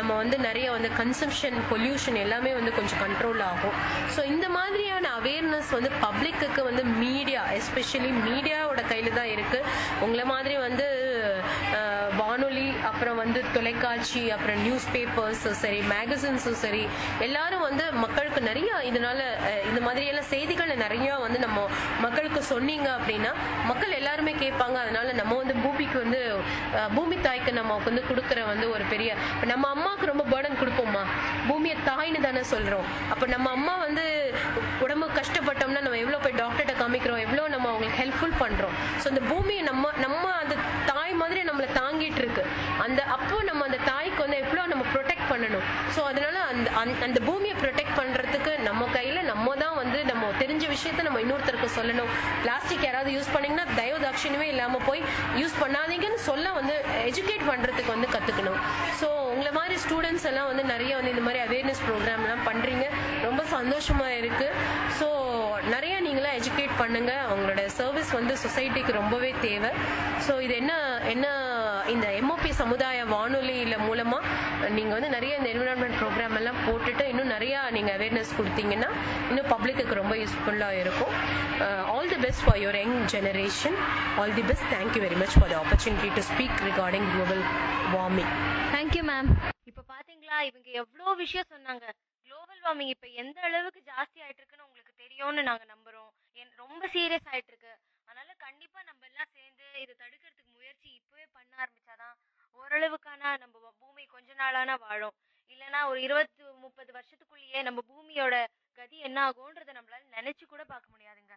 நம்ம வந்து நிறைய வந்து கன்சம்ஷன் பொல்யூஷன் எல்லாமே வந்து கொஞ்சம் கண்ட்ரோல் ஆகும் ஸோ இந்த மாதிரியான அவேர்னஸ் வந்து பப்ளிக்கு வந்து மீடியா எஸ்பெஷலி மீடியாவோட கையில் தான் இருக்கு உங்களை மாதிரி வந்து அஹ், வானொலி அப்புறம் வந்து தொலைக்காட்சி அப்புறம் நியூஸ் பேப்பர்ஸும் சரி மேகசின்ஸும் சரி எல்லாரும் வந்து மக்களுக்கு நிறைய இதனால அஹ், இந்த மாதிரியெல்லாம் செய்திகளை நிறைய வந்து நம்ம மக்களுக்கு சொன்னீங்க அப்படின்னா மக்கள் எல்லாருமே கேட்பாங்க அதனால நம்ம வந்து பூமிக்கு வந்து அஹ், பூமி தாய்க்கு நம்ம வந்து கொடுக்குற வந்து ஒரு பெரிய இப்ப நம்ம அம்மாவுக்கு ரொம்ப பேர்டன் கொடுப்போமா பூமியை தாய்னு தானே சொல்றோம் அப்ப நம்ம அம்மா வந்து உடம்பு கஷ்டப்பட்டோம்னா நம்ம எவ்வளவு போய் டாக்டர்கிட்ட காமிக்கிறோம் எவ்வளவு நம்ம அவங்களுக்கு ஹெல்ப்ஃபுல் பண்றோம் ஸோ அந்த பூமியை நம்ம நம்ம அந்த தாய் மாதிரி நம்மளை தாங்கிட்டு இருக்கு அந்த அப்போ நம்ம அந்த தாய்க்கு வந்து எவ்வளோ நம்ம ப்ரொடெக்ட் பண்ணணும் ஸோ அதனால அந்த அந்த- அந்த பூமியை ப்ரொடெக்ட் பண்றதுக்கு நம்ம கையில நம்ம தான் வந்து நம்ம தெரிஞ்ச விஷயத்த நம்ம இன்னொருத்தருக்கு சொல்லணும் பிளாஸ்டிக் யாராவது யூஸ் பண்ணீங்கன்னா தயவு தாட்சியமே இல்லாம போய் யூஸ் பண்ணாதீங்கன்னு சொல்ல வந்து எஜுகேட் பண்றதுக்கு வந்து கத்துக்கணும் ஸோ உங்களை மாதிரி ஸ்டூடெண்ட்ஸ் எல்லாம் வந்து நிறைய வந்து இந்த மாதிரி அவேர்னஸ் ப்ரோக்ராம்லாம் பண்றீங்க ரொம்ப சந்தோஷமா இருக்கு ஸோ நிறைய நீங்களாம் எஜுகேட் பண்ணுங்க அவங்களோட சர்வீஸ் வந்து சொசைட்டிக்கு ரொம்பவே தேவை ஸோ இது என்ன என்ன இந்த எம்ஓபி சமுதாய வானொலியில மூலமா நீங்க வந்து நிறைய இந்த என்விரான்மெண்ட் ப்ரோக்ராம் எல்லாம் போட்டுட்டு இன்னும் நிறைய நீங்க அவேர்னஸ் கொடுத்தீங்கன்னா இன்னும் பப்ளிக்கு ரொம்ப யூஸ்ஃபுல்லா இருக்கும் all the best for your young generation all the best thank you very much for the opportunity to speak regarding global warming thank you ma'am இப்போ பாத்தீங்களா இவங்க எவ்வளோ விஷயம் சொன்னாங்க குளோபல் வார்மிங் இப்போ எந்த அளவுக்கு ஜாஸ்தி ஆயிட்டு இருக்குன்னு உங்களுக்கு தெரியும்னு நாங்க நம்புறோம் என்- ரொம்ப சீரியஸ் ஆயிட்டு இருக்கு அதனால கண்டிப்பா நம்ம எல்லாம் சேர்ந்து இதை தடுக்கிறதுக்கு முயற்சி இப்பவே பண்ண ஆரம்பிச்சாதான் ஓரளவுக்கான நம்ம வ- பூமி கொஞ்ச நாளான வாழும் இல்லனா ஒரு இருபத்து முப்பது வருஷத்துக்குள்ளேயே நம்ம பூமியோட கதி என்ன ஆகும்ன்றத நம்மளால நினைச்சு கூட பார்க்க முடியாதுங்க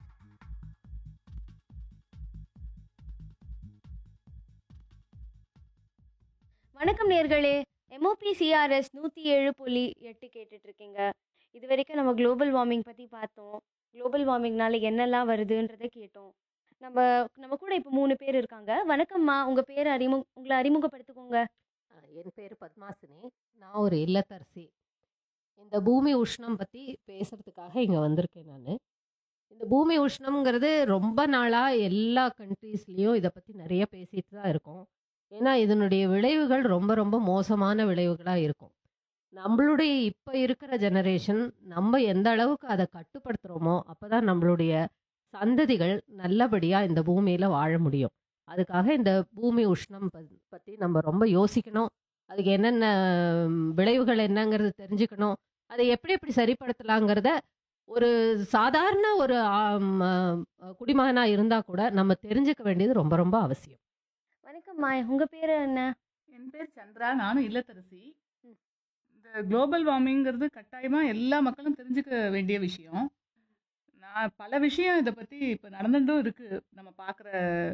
வணக்கம் நேர்களே எம்ஓபி சிஆர்எஸ் நூற்றி ஏழு புள்ளி எட்டு கேட்டுட்டு இருக்கீங்க இது வரைக்கும் நம்ம குளோபல் வார்மிங் பற்றி பார்த்தோம் குளோபல் வார்மிங்னால என்னெல்லாம் வருதுன்றதை கேட்டோம் நம்ம நம்ம கூட இப்போ மூணு பேர் இருக்காங்க வணக்கம்மா உங்கள் பேர் அறிமுக உங்களை அறிமுகப்படுத்திக்கோங்க ஆ, என் பேர் பத்மாசினி நான் ஒரு இல்லத்தரசி இந்த பூமி உஷ்ணம் பற்றி பேசுகிறதுக்காக இங்கே வந்திருக்கேன் நான் இந்த பூமி உஷ்ணம்ங்கிறது ரொம்ப நாளாக எல்லா கண்ட்ரீஸ்லேயும் இதை பற்றி நிறைய பேசிட்டு தான் இருக்கோம் ஏன்னா இதனுடைய விளைவுகள் ரொம்ப ரொம்ப மோசமான விளைவுகளாக இருக்கும் நம்மளுடைய இப்போ இருக்கிற ஜெனரேஷன் நம்ம எந்த அளவுக்கு அதை கட்டுப்படுத்துகிறோமோ அப்போ தான் நம்மளுடைய சந்ததிகள் நல்லபடியாக இந்த பூமியில் வாழ முடியும் அதுக்காக இந்த பூமி உஷ்ணம் ப- பத்தி நம்ம ரொம்ப யோசிக்கணும் அதுக்கு என்னென்ன ம், விளைவுகள் என்னங்கிறது தெரிஞ்சுக்கணும் அதை எப்படி எப்படி சரிப்படுத்தலாங்கிறத ஒரு சாதாரண ஒரு ஆம், அ, குடிமகனா இருந்தா கூட நம்ம தெரிஞ்சுக்க வேண்டியது ரொம்ப ரொம்ப அவசியம் வணக்கம்மா உங்கள் பேர் என்ன என் பேர் சந்திரா நானும் இல்லத்தரசி இந்த குளோபல் வார்மிங்கிறது கட்டாயமாக எல்லா மக்களும் தெரிஞ்சுக்க வேண்டிய விஷயம் நான் பல விஷயம் இதை பற்றி இப்போ நடந்துட்டும் இருக்குது நம்ம பார்க்குற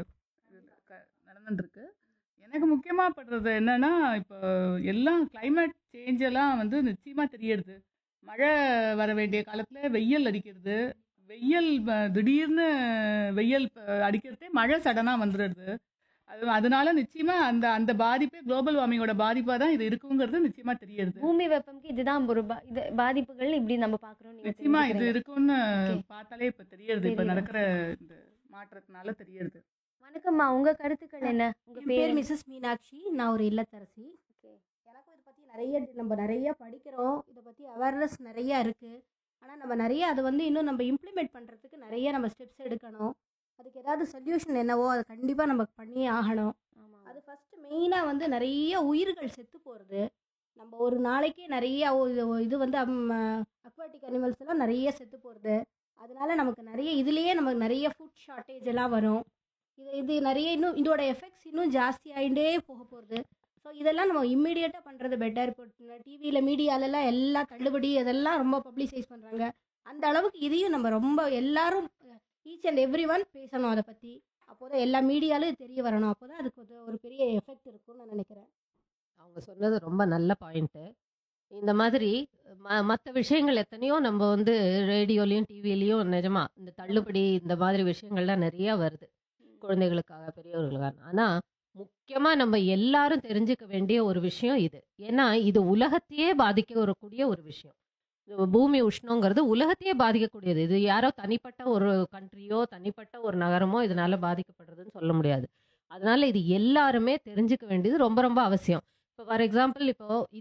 நடந்துட்டுருக்கு எனக்கு முக்கியமாக படுறது என்னன்னா இப்போ எல்லாம் climate சேஞ்ச் எல்லாம் வந்து நிச்சயமாக தெரியறது மழை வர வேண்டிய காலத்தில் வெயில் அடிக்கிறது வெயில் ப- திடீர்னு வெயில் ப- அடிக்கிறதே மழை சடனாக வந்துடுறது அது அதனால நிச்சயமா அந்த அந்த பாதிப்பே குளோபல் வார்மிங்கோட பாதிப்பா தான் இது இருக்குங்கிறது நிச்சயமா தெரியறது பூமி வெப்பம்க்கு இதுதான் ஒரு பா- இது பாதிப்புகள் இப்படி நம்ம பார்க்குறோம் நிச்சயமா இது இருக்கும்னு Okay. பார்த்தாலே இப்ப தெரியறது இப்ப தெரியுது. நடக்கிற இந்த மாற்றத்தினால தெரியறது வணக்கம்மா உங்கள் கருத்துக்கள் என்ன உங்கள் என் பேர் பேர் மிஸ்ஸஸ் மீனாட்சி நான் ஒரு இல்லத்தரசி எனக்கும் இதை பற்றி நிறைய நம்ம நிறைய படிக்கிறோம் இதை பற்றி அவேர்னஸ் நிறைய இருக்குது ஆனால் நம்ம நிறைய அதை வந்து இன்னும் நம்ம இம்ப்ளிமெண்ட் பண்ணுறதுக்கு நிறைய நம்ம ஸ்டெப்ஸ் எடுக்கணும் அதுக்கு ஏதாவது சொல்யூஷன் என்னவோ அதை கண்டிப்பாக நம்ம பண்ணியே ஆகணும் ஆமாம் அது ஃபஸ்ட்டு மெயினாக வந்து நிறைய உயிர்கள் செத்து போகிறது நம்ம ஒரு நாளைக்கே நிறைய ஒ- இது இது வந்து அக்வாட்டிக் அனிமல்ஸ் எல்லாம் நிறைய செத்து போகிறது அதனால நமக்கு நிறைய இதுலேயே நமக்கு நிறைய ஃபுட் ஷார்ட்டேஜ் எல்லாம் வரும் இது இது நிறைய இன்னும் இதோட எஃபெக்ட்ஸ் இன்னும் ஜாஸ்தி ஆகிட்டே போக போகிறது ஸோ இதெல்லாம் நம்ம இம்மிடியேட்டாக பண்ணுறது பெட்டர் இப்போ டிவியில் மீடியாலெல்லாம் எல்லாம் தள்ளுபடி அதெல்லாம் ரொம்ப பப்ளிசைஸ் பண்ணுறாங்க அந்த அளவுக்கு இதையும் நம்ம ரொம்ப எல்லாரும் ஈச் அண்ட் எவ்ரி ஒன் பேசணும் அதை பற்றி அப்போ தான் எல்லா மீடியாலும் தெரிய வரணும் அப்போ தான் அதுக்கு ஒரு- ஒரு பெரிய எஃபெக்ட் இருக்கும்னு நான் நினைக்கிறேன் அவங்க சொன்னது ரொம்ப நல்ல பாயிண்ட்டு இந்த மாதிரி ம மற்ற விஷயங்கள் எத்தனையோ நம்ம வந்து ரேடியோலையும் டிவிலையும் நிஜமா இந்த தள்ளுபடி இந்த மாதிரி விஷயங்கள்லாம் நிறைய வருது குழந்தைகளுக்காக பெரியவர்களுக்காக ஆனால் முக்கியமாக நம்ம எல்லாரும் தெரிஞ்சுக்க வேண்டிய ஒரு விஷயம் இது ஏன்னா இது உலகத்தையே பாதிக்க வரக்கூடிய ஒரு விஷயம் இந்த பூமி உஷ்ணங்கிறது உலகத்தையே பாதிக்கக்கூடியது இது யாரோ தனிப்பட்ட ஒரு கண்ட்ரியோ தனிப்பட்ட ஒரு நகரமோ இதனால பாதிக்கப்படுறதுன்னு சொல்ல முடியாது அதனால இது எல்லாருமே தெரிஞ்சுக்க வேண்டியது ரொம்ப ரொம்ப அவசியம் இப்போ ஃபார் எக்ஸாம்பிள் இப்போ